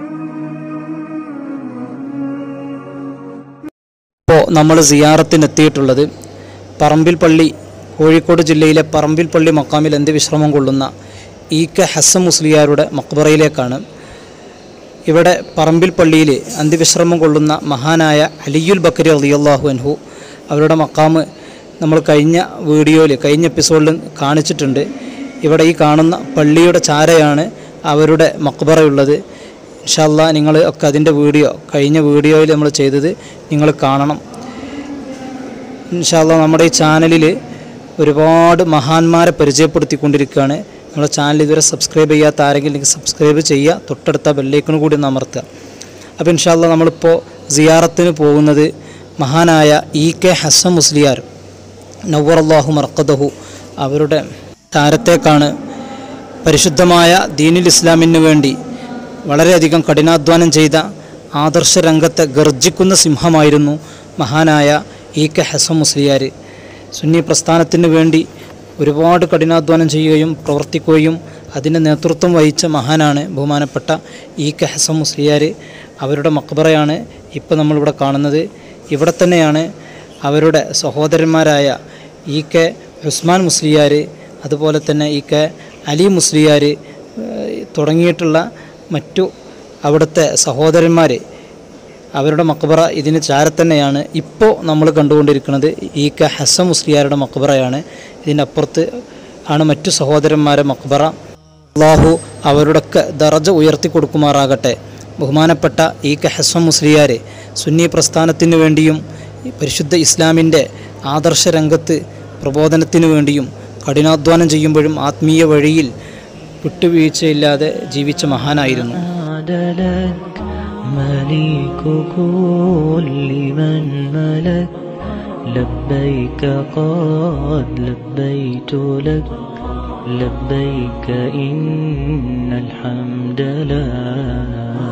ഇപ്പോൾ നമ്മൾ സിയാറത്തിന് എത്തിയിട്ടുള്ളത് പറമ്പിൽ പള്ളി കോഴിക്കോട് ജില്ലയിലെ പറമ്പിൽ പള്ളി മക്കാമിൽ അന്ത്യവിശ്രമം കൊള്ളുന്ന ഇ കെ ഹസൻ മുസ്ലിയാരുടെ മക്ബറയിലേക്കാണ് ഇവിടെ പറമ്പിൽ പള്ളിയിൽ അന്ത്യവിശ്രമം കൊള്ളുന്ന മഹാനായ അലിയുൽ ബക്കരി അലിയല്ലാഹു അൻഹു അവരുടെ മക്കാമ് നമ്മൾ കഴിഞ്ഞ വീഡിയോയിൽ കഴിഞ്ഞ എപ്പിസോഡിൽ കാണിച്ചിട്ടുണ്ട് ഇവിടെ ഈ കാണുന്ന പള്ളിയുടെ ചാരയാണ് അവരുടെ മക്ബറയുള്ളത് ഇൻഷാല്ല നിങ്ങൾ ഒക്കെ അതിൻ്റെ വീഡിയോ കഴിഞ്ഞ വീഡിയോയിൽ നമ്മൾ ചെയ്തത് നിങ്ങൾ കാണണം ഇൻഷാല്ല നമ്മുടെ ഈ ചാനലിൽ ഒരുപാട് മഹാന്മാരെ പരിചയപ്പെടുത്തിക്കൊണ്ടിരിക്കുകയാണ് നമ്മുടെ ചാനൽ ഇതുവരെ സബ്സ്ക്രൈബ് ചെയ്യാത്ത ആരെങ്കിലും ഉണ്ടെങ്കിൽ സബ്സ്ക്രൈബ് ചെയ്യുക തൊട്ടടുത്ത ബെല്ലൈക്കണ് കൂടി ഒന്ന് അമർത്തുക അപ്പോൾ ഇൻഷാല്ല നമ്മളിപ്പോൾ സിയാറത്തിന് പോകുന്നത് മഹാനായ ഇ കെ ഹസൻ മുസ്ലിയാർ നവറല്ലാഹു മർക്കദഹു അവരുടെ താരത്തേക്കാണ് പരിശുദ്ധമായ ദീനുൽ ഇസ്ലാമിന് വേണ്ടി വളരെയധികം കഠിനാധ്വാനം ചെയ്ത ആദർശ രംഗത്തെ ഗർജിക്കുന്ന സിംഹമായിരുന്നു മഹാനായ ഇ കെ ഹസൻ മുസ്ലിയാർ സുന്നി പ്രസ്ഥാനത്തിന് വേണ്ടി ഒരുപാട് കഠിനാധ്വാനം ചെയ്യുകയും പ്രവർത്തിക്കുകയും അതിന് നേതൃത്വം വഹിച്ച മഹാനാണ് ബഹുമാനപ്പെട്ട ഇ കെ ഹസൻ മുസ്ലിയാർ അവരുടെ മക്ബറയാണ് ഇപ്പോൾ നമ്മളിവിടെ കാണുന്നത് ഇവിടെ തന്നെയാണ് അവരുടെ സഹോദരന്മാരായ ഇ കെ ഉസ്മാൻ മുസ്ലിയാർ അതുപോലെ തന്നെ ഇ കെ അലി മുസ്ലിയാർ ഏഹ് തുടങ്ങിയിട്ടുള്ള മറ്റു അവിടുത്തെ സഹോദരന്മാർ അവരുടെ മക്ബറ ഇതിന് ചാരത്തന്നെയാണ് ഇപ്പോൾ നമ്മൾ കണ്ടുകൊണ്ടിരിക്കുന്നത് ഇ കെ ഹസൻ മുസ്ലിയാരുടെ മക്ബറയാണ് ഇതിനപ്പുറത്ത് ആണ് മറ്റു സഹോദരന്മാരെ മക്ബറ അള്ളാഹു അവരുടെയൊക്കെ ദറജ ഉയർത്തി കൊടുക്കുമാറാകട്ടെ ബഹുമാനപ്പെട്ട ഇ കെ ഹസൻ മുസ്ലിയാർ സുന്നി പ്രസ്ഥാനത്തിന് വേണ്ടിയും ഈ പരിശുദ്ധ ഇസ്ലാമിൻ്റെ ആദർശ രംഗത്ത് പ്രബോധനത്തിന് വേണ്ടിയും കഠിനാധ്വാനം ചെയ്യുമ്പോഴും ആത്മീയ വഴിയിൽ വിട്ടുവീഴ്ചയില്ലാതെ ജീവിച്ച മഹാനായിരുന്നു عدلك مليك كل من ملك لبيك قد لبيت لك لبيك إن الحمد لك